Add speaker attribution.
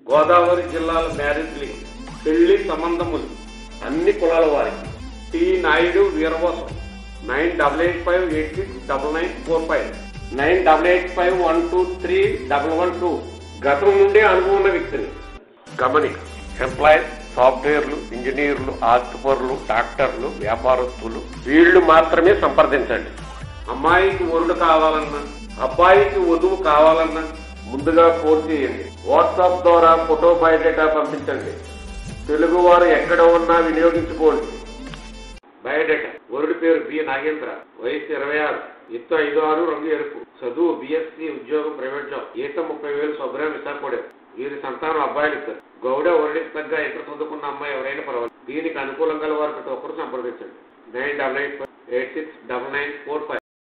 Speaker 1: గోదావరి జిల్లాల marriage link పెళ్లి సంబంధములు అన్ని కులాల వారికి T Naidu Veeravasaram nine double eight five eight six double nine four five nine double eight five one two three double one two గతం నుండే అనుభవం ఉన్న వ్యక్తిని గమనిక ఎంప్లాయీస్ సాఫ్ట్వేర్లు ఇంజనీర్లు ఆస్తిపరులు డాక్టర్లు వ్యాపారస్తులు వీళ్ళు మాత్రమే సంప్రదించండి అమ్మాయికి వరుడు కావాలన్నా అబ్బాయికి వధువు కావాలన్నా ముందుగా ఫోన్ చేయండి వాట్సాప్ ద్వారా ఫోటో బయోడేటా పంపించండి తెలుగు వారు ఎక్కడ ఉన్నా వినియోగించుకోండి బయోడేటా వరుడి పేరు బి నాగేంద్ర వయసు ఇరవై ఆరు ఎత్తు ఐదు ఆరు రంగు ఎరుపు చదువు బిఎస్సి ఉద్యోగం ప్రైవేట్ జాబ్ ఈత ముప్పై వేలు శుభ్రం విశాఖపడే వీరి సంతానం అబ్బాయిలు ఇద్దరు గౌడ వరుడికి తగ్గ ఇంటర్ చదువుకున్న అమ్మాయి ఎవరైనా పర్వాలేదు దీనికి అనుకూలంగా వారు ప్రతి ఒక్కరు సంప్రదించండి nine double eight eight six double nine four five